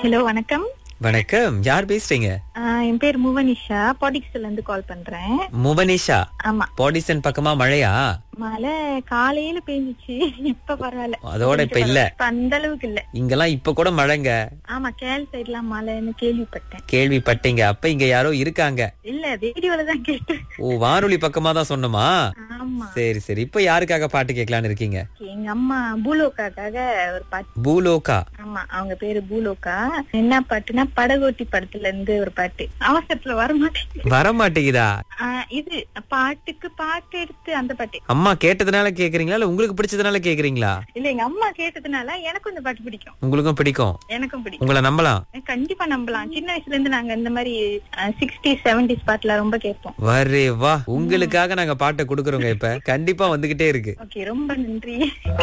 hello வணக்கம் வணக்கம் யார் பேசுறீங்க ஆஹ் என் பேர் முவனிஷா பாடிக்ஸ்ல இருந்து கால் பண்றேன் முவனிஷா ஆமா பாடிசன் பக்கமா மழையா மழை காலையில பெஞ்சிச்சு இப்ப பரவாயில்ல அதோட இப்ப இல்ல இப்ப அந்த அளவுக்கு இல்ல இங்கெல்லாம் இப்ப கூட மழைங்க ஆமா கேல் சைட்லாம் மழைன்னு கேள்விப்பட்டேன் கேள்விப்பட்டீங்க அப்ப இங்க யாரோ இருக்காங்க இல்ல ரேடியோல தான் கேட்டேன் ஓ வானொலி பக்கமா தான் சொன்னமா ஆமா சரி சரி இப்ப யாருக்காக பாட்டு கேட்கலான்னு இருக்கீங்க எங்க அம்மா பூலோக்காக்காக ஒரு பாட்டு பூலோகா ஆமா அவங்க பேரு பூலோக்கா என்ன பாட்டுனா படகோட்டி படத்துல இருந்து ஒரு பாட்டு அவசரத்துல வர மாட்டேங்குது வர மாட்டேங்குதா ஆஹ் இது பாட்டுக்கு பாட்டு எடுத்து அந்த பாட்டு அம்மா கேட்டதுனால கேக்குறீங்களா இல்ல உங்களுக்கு பிடிச்சதுனால கேக்குறீங்களா இல்ல எங்க அம்மா கேட்டதுனால எனக்கும் இந்த பாட்டு பிடிக்கும் உங்களுக்கும் பிடிக்கும் எனக்கும் பிடிக்கும் உங்களை நம்பலாம் கண்டிப்பா நம்பலாம் சின்ன வயசுல இருந்து நாங்க இந்த மாதிரி சிக்ஸ்டீஸ் செவன்டிஸ் பாட்டுல ரொம்ப கேட்போம் வரே வா உங்களுக்காக நாங்க பாட்டை கொடுக்கறோங்க இப்ப கண்டிப்பா வந்துகிட்டே இருக்கு ஓகே ரொம்ப நன்றி